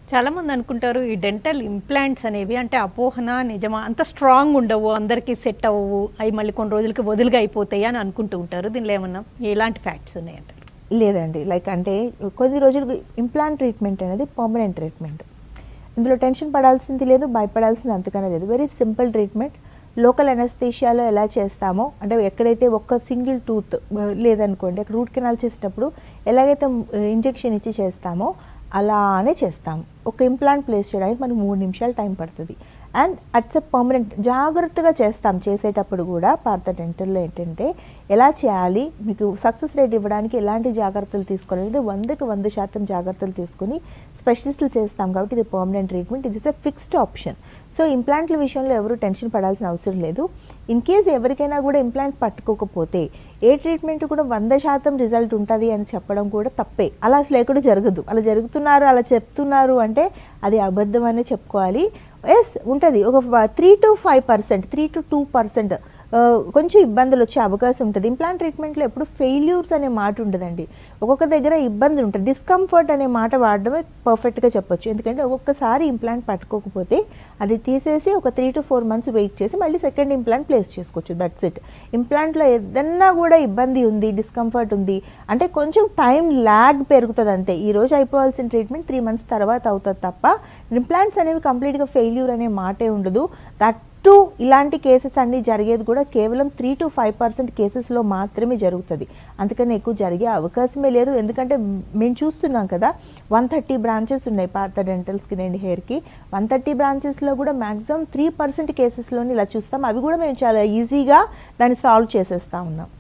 చాలా మంది అనుకుంటారు ఈ డెంటల్ ఇంప్లాంట్స్ అనేవి అంటే అపోహన నిజమా అంత స్ట్రాంగ్ ఉండవు అందరికీ సెట్ అవ్వవు అవి మళ్ళీ కొన్ని రోజులకి వదులుగా అయిపోతాయి అని అనుకుంటూ ఉంటారు దీనిలో ఏమన్నా ఎలాంటి ఫ్యాక్ట్స్ ఉన్నాయంటారు లేదండి లైక్ అంటే కొద్ది రోజులు ఇంప్లాంట్ ట్రీట్మెంట్ అనేది పర్మనెంట్ ట్రీట్మెంట్ ఇందులో టెన్షన్ పడాల్సింది లేదు భయపడాల్సింది అంతకన్నా లేదు వెరీ సింపుల్ ట్రీట్మెంట్ లోకల్ అనస్థీషియాలో ఎలా చేస్తామో అంటే ఎక్కడైతే ఒక్క సింగిల్ టూత్ లేదనుకోండి అక్కడ రూట్ కెనాల్ చేసేటప్పుడు ఎలాగైతే ఇంజెక్షన్ ఇచ్చి చేస్తామో అలానే చేస్తాము ఒక ఇంప్లాంట్ ప్లేస్ చేయడానికి మనకు మూడు నిమిషాలు టైం పడుతుంది అండ్ అట్స్ ఎ పర్మనెంట్ జాగ్రత్తగా చేస్తాం చేసేటప్పుడు కూడా పార్థ డెంటల్లో ఏంటంటే ఎలా చేయాలి మీకు సక్సెస్ రేట్ ఇవ్వడానికి ఎలాంటి జాగ్రత్తలు తీసుకోవాలంటే వందకి వంద శాతం జాగ్రత్తలు తీసుకొని స్పెషలిస్టులు చేస్తాం కాబట్టి ఇది పర్మనెంట్ ట్రీట్మెంట్ ఇది is a fixed option so ఇంప్లాంట్ల విషయంలో ఎవరు టెన్షన్ పడాల్సిన అవసరం లేదు ఇన్ కేస్ ఎవరికైనా కూడా ఇంప్లాంట్ పట్టుకోకపోతే ఏ ట్రీట్మెంట్ కూడా వంద శాతం రిజల్ట్ ఉంటుంది అని చెప్పడం కూడా తప్పే అలా అసలు ఎక్కడ జరగదు అలా జరుగుతున్నారు అలా చెప్తున్నారు అంటే అది అబద్ధం అనే చెప్పుకోవాలి ఎస్ ఉంటుంది ఒక three to five percent three to two percent కొంచెం ఇబ్బందులు వచ్చే అవకాశం ఉంటుంది ఇంప్లాంట్ ట్రీట్మెంట్లో ఎప్పుడు ఫెయిల్యూర్స్ అనే మాట ఉండదండి ఒక్కొక్క దగ్గర ఇబ్బందులు ఉంటాయి డిస్కంఫర్ట్ అనే మాట వాడడమే పర్ఫెక్ట్గా చెప్పొచ్చు ఎందుకంటే ఒక్కొక్కసారి ఇంప్లాంట్ పట్టుకోకపోతే అది తీసేసి ఒక three to four months wait చేసి మళ్ళీ సెకండ్ ఇంప్లాంట్ ప్లేస్ చేసుకోవచ్చు దట్స్ ఇట్ ఇంప్లాంట్లో ఏదన్నా కూడా ఇబ్బంది ఉంది డిస్కంఫర్ట్ ఉంది అంటే కొంచెం టైం ల్యాగ్ పెరుగుతుంది అంతే ఈ రోజు అయిపోవాల్సిన ట్రీట్మెంట్ త్రీ మంత్స్ తర్వాత అవుతుంది తప్ప ఇంప్లాంట్స్ అనేవి కంప్లీట్గా ఫెయిల్యూర్ అనే మాటే ఉండదు దట్ టు ఇలాంటి కేసెస్ అన్నీ జరిగేది కూడా కేవలం త్రీ టు ఫైవ్ పర్సెంట్ కేసెస్లో మాత్రమే జరుగుతుంది అందుకని ఎక్కువ జరిగే అవకాశమే లేదు ఎందుకంటే మేము చూస్తున్నాం కదా వన్ థర్టీ బ్రాంచెస్ ఉన్నాయి పాత డెంటల్ స్కిన్ అండ్ హెయిర్కి వన్ థర్టీ బ్రాంచెస్లో కూడా మ్యాక్సిమం త్రీ పర్సెంట్ కేసెస్లోని ఇలా చూస్తాం అవి కూడా మేము చాలా ఈజీగా దాన్ని సాల్వ్ చేసేస్తా ఉన్నాం